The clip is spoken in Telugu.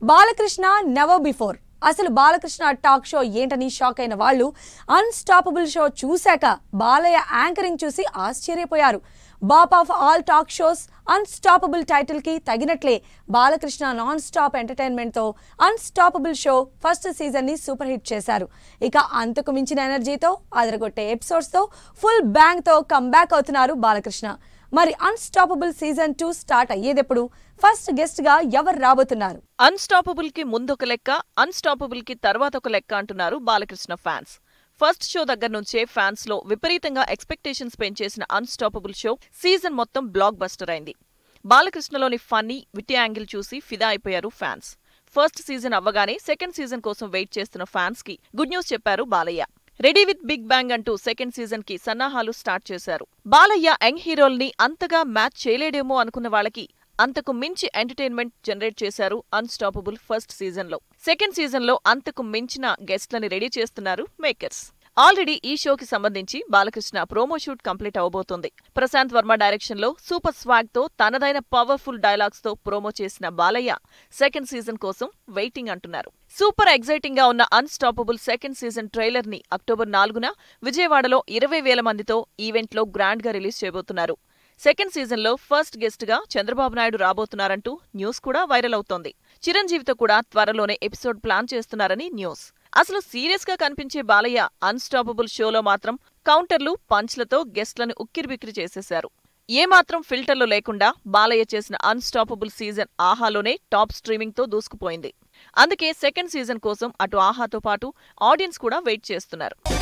బాలకృష్ణ నెవర్ బిఫోర్ అసలు బాలకృష్ణ టాక్ షో ఏంటని షాక్ అయిన వాళ్ళు అన్స్టాపబుల్ షో చూశాక బాలయ్య యాంకరింగ్ చూసి ఆశ్చర్యపోయారు బాప్ of all talk shows Unstoppable title కి తగినట్లే బాలకృష్ణ నాన్ స్టాప్ ఎంటర్టైన్మెంట్ తో అన్స్టాపబుల్ షో ఫస్ట్ సీజన్ ని సూపర్ హిట్ చేశారు ఇక అంతకు మించిన ఎనర్జీతో అదరగొట్టే ఎపిసోడ్స్ తో ఫుల్ బ్యాంగ్ తో కంబ్యాక్ అవుతున్నారు బాలకృష్ణ మరి అన్స్టాపబుల్ సీజన్ టూ స్టార్ట్ అయ్యేదెప్పుడు ఫస్ట్ గెస్ట్ గా ఎవరు రాబోతున్నారు అన్స్టాపబుల్ కి ముందొక లెక్క అన్స్టాపబుల్ కి తర్వాత ఒక లెక్క అంటున్నారు బాలకృష్ణ ఫ్యాన్స్ ఫస్ట్ షో దగ్గర నుంచే ఫ్యాన్స్ లో విపరీతంగా ఎక్స్పెక్టేషన్స్ పెంచేసిన అన్స్టాపబుల్ షో సీజన్ మొత్తం బ్లాక్ బస్టర్ అయింది బాలకృష్ణలోని ఫన్నీ విట్టి యాంగిల్ చూసి ఫిదా అయిపోయారు ఫ్యాన్స్ ఫస్ట్ సీజన్ అవ్వగానే సెకండ్ సీజన్ కోసం వెయిట్ చేస్తున్న ఫ్యాన్స్ కి గుడ్ న్యూస్ చెప్పారు Balayya ready with big bang అంటూ సెకండ్ సీజన్ కి సన్నాహాలు స్టార్ట్ చేశారు బాలయ్య యంగ్ హీరోల్ని అంతగా మ్యాచ్ చేయలేడేమో అనుకున్న వాళ్ళకి అంతకు మించి ఎంటర్టైన్మెంట్ జనరేట్ చేశారు అన్స్టాపబుల్ ఫస్ట్ సీజన్ లో సెకండ్ సీజన్ లో అంతకు మించిన గెస్ట్లని రెడీ చేస్తున్నారు మేకర్స్ ఆల్రెడీ ఈ షోకి సంబంధించి బాలకృష్ణ ప్రోమో షూట్ కంప్లీట్ అవబోతోంది ప్రశాంత్ వర్మ డైరెక్షన్ లో సూపర్ స్వాగ్ తో తనదైన పవర్ఫుల్ డైలాగ్స్ తో ప్రోమో చేసిన బాలయ్య సెకండ్ సీజన్ కోసం వెయిటింగ్ అంటున్నారు సూపర్ ఎగ్జైటింగ్ గా ఉన్న అన్స్టాపబుల్ సెకండ్ సీజన్ ట్రైలర్ ని అక్టోబర్ నాలుగున విజయవాడలో ఇరవై వేల మందితో ఈవెంట్ లో గ్రాండ్ గా రిలీజ్ చేయబోతున్నారు సెకండ్ సీజన్ లో ఫస్ట్ గెస్ట్ గా చంద్రబాబు నాయుడు రాబోతున్నారంటూ న్యూస్ కూడా వైరల్ అవుతోంది చిరంజీవితో కూడా త్వరలోనే ఎపిసోడ్ ప్లాన్ చేస్తున్నారని న్యూస్ అసలు సీరియస్ గా కనిపించే బాలయ్య అన్స్టాపబుల్ షోలో మాత్రం కౌంటర్లు పంచ్లతో గెస్ట్లను ఉక్కిరిబిక్కిరి చేసేశారు ఏమాత్రం ఫిల్టర్లు లేకుండా బాలయ్య చేసిన అన్స్టాపబుల్ సీజన్ ఆహాలోనే టాప్ స్ట్రీమింగ్ తో దూసుకుపోయింది అందుకే సెకండ్ సీజన్ కోసం అటు ఆహాతో పాటు ఆడియన్స్ కూడా వెయిట్ చేస్తున్నారు